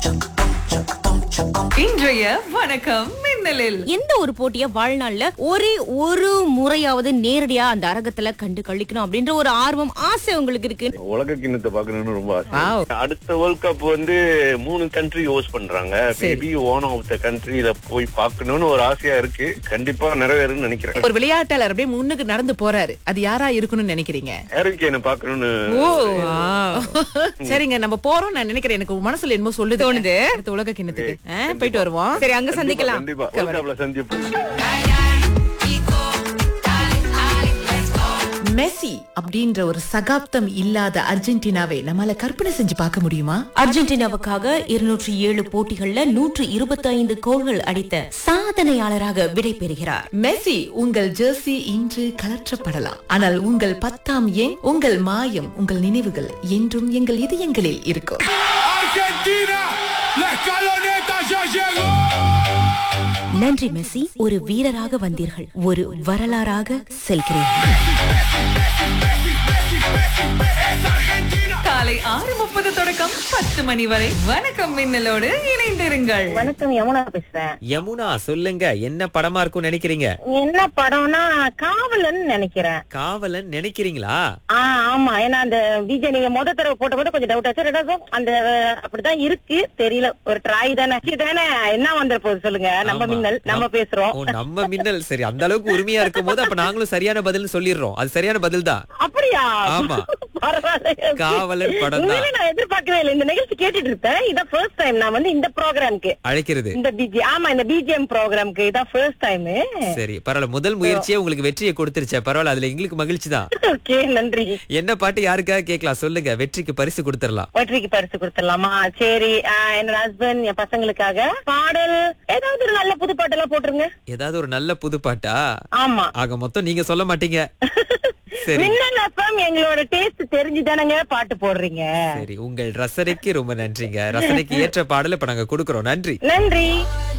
இன்றைய வணக்கம் மின்னலில் எந்த ஒரு போட்டிய வாழ்நாள்ல ஒரே ஒரு முறையாவது நேரடியா அந்த அரங்கத்துல கண்டு கழிக்கணும் அப்படின்ற ஒரு ஆர்வம் ஆசை உங்களுக்கு இருக்கு உலக கிண்ணத்தை பாக்கணும்னு ரொம்ப ஆசை Wow. அடுத்த வேர்ல்ட் கப் வந்து மூணு கண்ட்ரி ஹோஸ்ட் பண்றாங்க மேபி ஓன் ஆஃப் த கண்ட்ரில போய் பார்க்கணும்னு ஒரு ஆசையா இருக்கு கண்டிப்பா நிறைவேறும்னு நினைக்கிறேன் ஒரு விளையாட்டாளர் அப்படியே முன்னுக்கு நடந்து போறாரு அது யாரா இருக்கணும்னு நினைக்கிறீங்க ஹேரிக்கேனை பாக்கணும்னு ஓ சரிங்க நம்ம போறோம் நான் நினைக்கிறேன் எனக்கு மனசுல என்னமோ சொல்லுது தோணுது. அடுத்த உலக கிண்ணத்துக்கு ஆ, போயிட்டு வருவோம் சரி அங்க சந்திக்கலாம் கண்டிப்பா வேர்ல்ட் கப்ல சந்திப்போம் மெஸ்ஸி அப்படின்ற ஒரு சகாப்தம் இல்லாத அர்ஜென்டினாவை நம்மால கற்பனை செஞ்சு பார்க்க முடியுமா அர்ஜென்டினாவுக்காக இருநூற்றி ஏழு போட்டிகள்ல நூற்று இருபத்தி ஐந்து கோல்கள் அடித்த சாதனையாளராக விடை பெறுகிறார் மெஸ்ஸி உங்கள் ஜெர்சி இன்று கலற்றப்படலாம் ஆனால் உங்கள் பத்தாம் எண் உங்கள் மாயம் உங்கள் நினைவுகள் என்றும் எங்கள் இதயங்களில் இருக்கும் Argentina, la escaloneta ya llegó. நன்றி மெஸ்ஸி ஒரு வீரராக வந்தீர்கள் ஒரு வரலாறாக செல்கிறீர்கள் காலை ஆறு முப்பது தொடக்கம் பத்து மணி வரை வணக்கம் மின்னலோடு இணைந்திருங்கள் வணக்கம் யமுனா பேசுறேன் யமுனா சொல்லுங்க என்ன படமா இருக்கும் நினைக்கிறீங்க என்ன படம்னா காவலன் நினைக்கிறேன் காவலன் நினைக்கிறீங்களா ஆ ஆமா ஏன்னா அந்த விஜய் நீங்க முத தடவை போட்ட போது கொஞ்சம் டவுட் ஆச்சு ரெண்டாவது அந்த அப்படிதான் இருக்கு தெரியல ஒரு ட்ராய் தானே இது தானே என்ன வந்துட போகுது சொல்லுங்க நம்ம ஆமா. மின்னல் நம்ம நம்- பேசுறோம் ஓ நம்ம மின்னல் சரி அந்த அளவுக்கு உரிமையா இருக்கும் போது அப்ப நாங்களும் சரியான பதில் சொல்லிடுறோம் அது சரியான பதில் தான் அப்படியா ஆமா. பரவாயில்ல காவலன் படம் தான். உண்மையிலே நான் எதிர்பார்க்கவே இல்லை இந்த நிகழ்ச்சி கேட்டுட்டு இருப்பேன் இதான் ஃபர்ஸ்ட் டைம் நான் வந்து இந்த ப்ரோக்ராம்க்கு அழைக்கிறது இந்த பிஜி ஆமா இந்த பிஜிஎம் ப்ரோக்ராம்க்கு இதான் ஃபர்ஸ்ட் டைம் சரி பரவாயில்ல முதல் முயற்சியே உங்களுக்கு வெற்றியை கொடுத்துருச்சே பரவாயில்ல அதுல எங்களுக்கு மகிழ்ச்சி தான் ஓகே நன்றி என்ன பாட்டு யாருக்காக கேட்கலாம் சொல்லுங்க வெற்றிக்கு பரிசு கொடுத்துடலாம் வெற்றிக்கு பரிசு கொடுத்துடலாமா சரி ஆஹ் என்னோட ஹஸ்பண்ட் என் பசங்களுக்காக பாடல் ஏதாவது ஒரு நல்ல புது பாட்டெல்லாம் போட்டுருங்க ஏதாவது ஒரு நல்ல புது பாட்டா ஆமா ஆக மொத்தம் நீங்க சொல்ல மாட்டீங்க சரி மின்னல் எஃப்எம் எங்களோட டேஸ்ட் தெரிஞ்சுதானங்க பாட்டு போடுறீங்க சரி உங்கள் ரசனைக்கு ரொம்ப நன்றிங்க ரசனைக்கு ஏற்ற பாடலை இப்ப நாங்க கொடுக்கறோம் நன்றி நன்றி